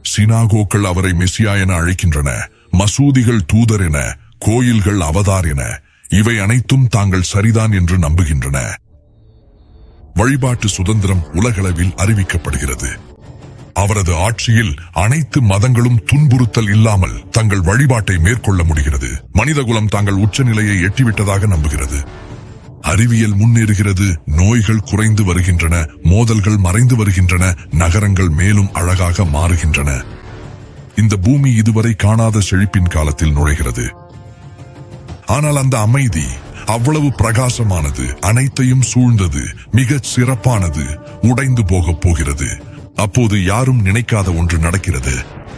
சினாகோக்கள் அவரை மெசியா என அழைக்கின்றன மசூதிகள் தூதர் என கோயில்கள் அவதார் என இவை அனைத்தும் தாங்கள் சரிதான் என்று நம்புகின்றன வழிபாட்டு சுதந்திரம் உலகளவில் அறிவிக்கப்படுகிறது அவரது ஆட்சியில் அனைத்து மதங்களும் துன்புறுத்தல் இல்லாமல் தங்கள் வழிபாட்டை மேற்கொள்ள முடிகிறது மனிதகுலம் தாங்கள் உச்சநிலையை எட்டிவிட்டதாக நம்புகிறது அறிவியல் முன்னேறுகிறது நோய்கள் குறைந்து வருகின்றன மோதல்கள் மறைந்து வருகின்றன நகரங்கள் மேலும் அழகாக மாறுகின்றன இந்த பூமி இதுவரை காணாத செழிப்பின் காலத்தில் நுழைகிறது ஆனால் அந்த அமைதி அவ்வளவு பிரகாசமானது அனைத்தையும் சூழ்ந்தது மிகச் சிறப்பானது உடைந்து போகப் போகிறது அப்போது யாரும் நினைக்காத ஒன்று நடக்கிறது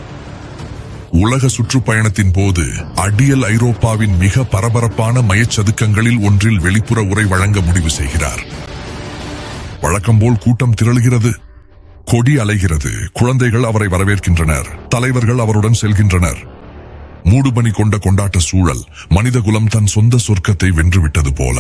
உலக சுற்றுப்பயணத்தின் போது அடியல் ஐரோப்பாவின் மிக பரபரப்பான மயச்சதுக்கங்களில் ஒன்றில் வெளிப்புற உரை வழங்க முடிவு செய்கிறார் வழக்கம் போல் கூட்டம் திரளுகிறது கொடி அலைகிறது குழந்தைகள் அவரை வரவேற்கின்றனர் தலைவர்கள் அவருடன் செல்கின்றனர் மூடுபனி கொண்ட கொண்டாட்ட சூழல் மனிதகுலம் தன் சொந்த சொர்க்கத்தை வென்றுவிட்டது போல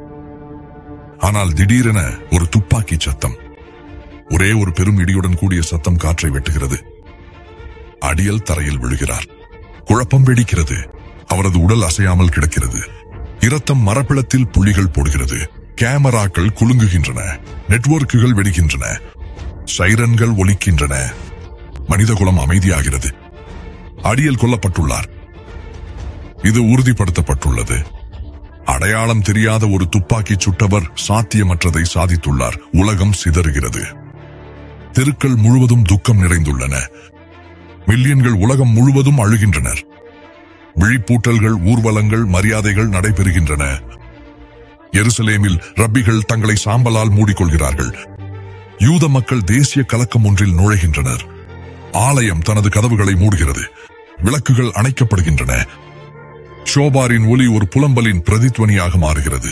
ஆனால் திடீரென ஒரு துப்பாக்கி சத்தம் ஒரே ஒரு பெரும் இடியுடன் கூடிய சத்தம் காற்றை வெட்டுகிறது அடியல் தரையில் விழுகிறார் குழப்பம் வெடிக்கிறது அவரது உடல் அசையாமல் கிடக்கிறது இரத்தம் மரப்பிளத்தில் புள்ளிகள் போடுகிறது கேமராக்கள் குலுங்குகின்றன நெட்வொர்க்குகள் வெடிக்கின்றன சைரன்கள் ஒலிக்கின்றன மனிதகுலம் அமைதியாகிறது அடியல் கொல்லப்பட்டுள்ளார் இது உறுதிப்படுத்தப்பட்டுள்ளது அடையாளம் தெரியாத ஒரு துப்பாக்கி சுட்டவர் சாத்தியமற்றதை சாதித்துள்ளார் உலகம் சிதறுகிறது தெருக்கள் முழுவதும் துக்கம் நிறைந்துள்ளன மில்லியன்கள் உலகம் முழுவதும் அழுகின்றனர் விழிப்பூட்டல்கள் ஊர்வலங்கள் மரியாதைகள் நடைபெறுகின்றன எருசலேமில் ரப்பிகள் தங்களை சாம்பலால் மூடிக்கொள்கிறார்கள் யூத மக்கள் தேசிய கலக்கம் ஒன்றில் நுழைகின்றனர் ஆலயம் தனது கதவுகளை மூடுகிறது விளக்குகள் அணைக்கப்படுகின்றன ஷோபாரின் ஒலி ஒரு புலம்பலின் பிரதித்வனியாக மாறுகிறது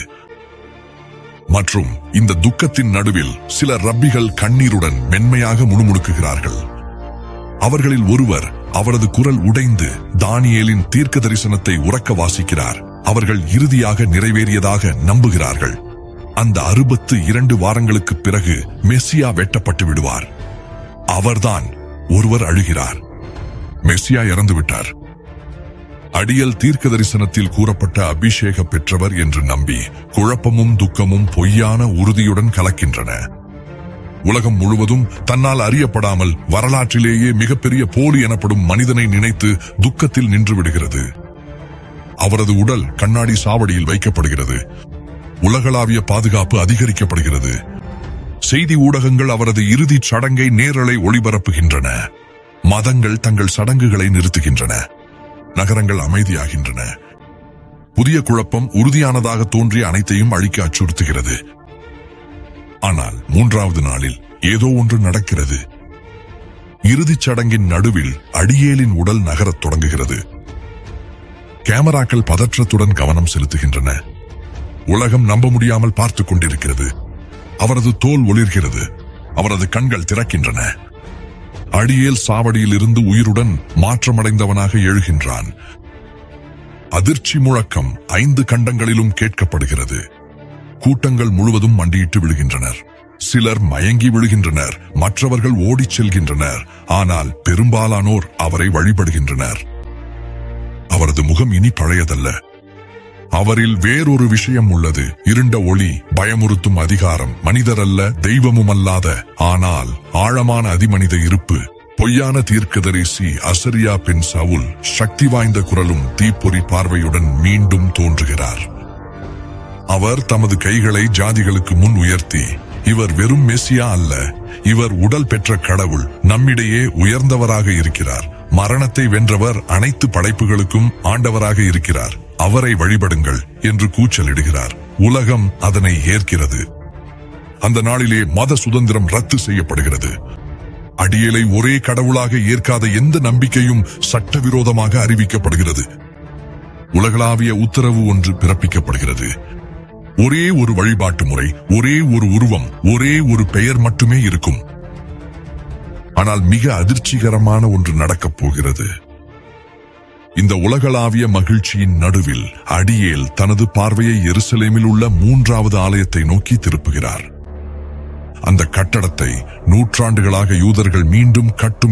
மற்றும் இந்த துக்கத்தின் நடுவில் சில ரப்பிகள் கண்ணீருடன் மென்மையாக முணுமுணுக்குகிறார்கள் அவர்களில் ஒருவர் அவரது குரல் உடைந்து தானியேலின் தீர்க்க தரிசனத்தை உறக்க வாசிக்கிறார் அவர்கள் இறுதியாக நிறைவேறியதாக நம்புகிறார்கள் அந்த அறுபத்து இரண்டு வாரங்களுக்கு பிறகு மெஸ்ஸியா வெட்டப்பட்டு விடுவார் அவர்தான் ஒருவர் அழுகிறார் மெஸ்ஸியா இறந்து விட்டார் அடியல் தீர்க்க தரிசனத்தில் கூறப்பட்ட அபிஷேக பெற்றவர் என்று நம்பி குழப்பமும் துக்கமும் பொய்யான உறுதியுடன் கலக்கின்றன உலகம் முழுவதும் தன்னால் அறியப்படாமல் வரலாற்றிலேயே மிகப்பெரிய போலி எனப்படும் மனிதனை நினைத்து துக்கத்தில் நின்று விடுகிறது அவரது உடல் கண்ணாடி சாவடியில் வைக்கப்படுகிறது உலகளாவிய பாதுகாப்பு அதிகரிக்கப்படுகிறது செய்தி ஊடகங்கள் அவரது இறுதிச் சடங்கை நேரலை ஒளிபரப்புகின்றன மதங்கள் தங்கள் சடங்குகளை நிறுத்துகின்றன நகரங்கள் அமைதியாகின்றன புதிய குழப்பம் உறுதியானதாக தோன்றிய அனைத்தையும் அழிக்க அச்சுறுத்துகிறது ஆனால் மூன்றாவது நாளில் ஏதோ ஒன்று நடக்கிறது இறுதிச் சடங்கின் நடுவில் அடியேலின் உடல் நகரத் தொடங்குகிறது கேமராக்கள் பதற்றத்துடன் கவனம் செலுத்துகின்றன உலகம் நம்ப முடியாமல் பார்த்துக் கொண்டிருக்கிறது அவரது தோல் ஒளிர்கிறது அவரது கண்கள் திறக்கின்றன அடியேல் சாவடியில் இருந்து உயிருடன் மாற்றமடைந்தவனாக எழுகின்றான் அதிர்ச்சி முழக்கம் ஐந்து கண்டங்களிலும் கேட்கப்படுகிறது கூட்டங்கள் முழுவதும் மண்டியிட்டு விழுகின்றனர் சிலர் மயங்கி விழுகின்றனர் மற்றவர்கள் ஓடிச் செல்கின்றனர் ஆனால் பெரும்பாலானோர் அவரை வழிபடுகின்றனர் அவரது முகம் இனி பழையதல்ல அவரில் வேறொரு விஷயம் உள்ளது இருண்ட ஒளி பயமுறுத்தும் அதிகாரம் மனிதரல்ல தெய்வமும் அல்லாத ஆனால் ஆழமான அதிமனித இருப்பு பொய்யான தீர்க்கதரிசி அசரியா பெண் சவுல் சக்தி வாய்ந்த குரலும் தீப்பொறி பார்வையுடன் மீண்டும் தோன்றுகிறார் அவர் தமது கைகளை ஜாதிகளுக்கு முன் உயர்த்தி இவர் வெறும் மெஸ்ஸியா அல்ல இவர் உடல் பெற்ற கடவுள் நம்மிடையே உயர்ந்தவராக இருக்கிறார் மரணத்தை வென்றவர் அனைத்து படைப்புகளுக்கும் ஆண்டவராக இருக்கிறார் அவரை வழிபடுங்கள் என்று கூச்சலிடுகிறார் உலகம் அதனை ஏற்கிறது அந்த நாளிலே மத சுதந்திரம் ரத்து செய்யப்படுகிறது அடியலை ஒரே கடவுளாக ஏற்காத எந்த நம்பிக்கையும் சட்டவிரோதமாக அறிவிக்கப்படுகிறது உலகளாவிய உத்தரவு ஒன்று பிறப்பிக்கப்படுகிறது ஒரே ஒரு வழிபாட்டு முறை ஒரே ஒரு உருவம் ஒரே ஒரு பெயர் மட்டுமே இருக்கும் ஆனால் மிக அதிர்ச்சிகரமான ஒன்று நடக்கப் போகிறது இந்த உலகளாவிய மகிழ்ச்சியின் நடுவில் அடியேல் தனது பார்வையை எருசலேமில் உள்ள மூன்றாவது ஆலயத்தை நோக்கி திருப்புகிறார் அந்த கட்டடத்தை நூற்றாண்டுகளாக யூதர்கள் மீண்டும் கட்டும்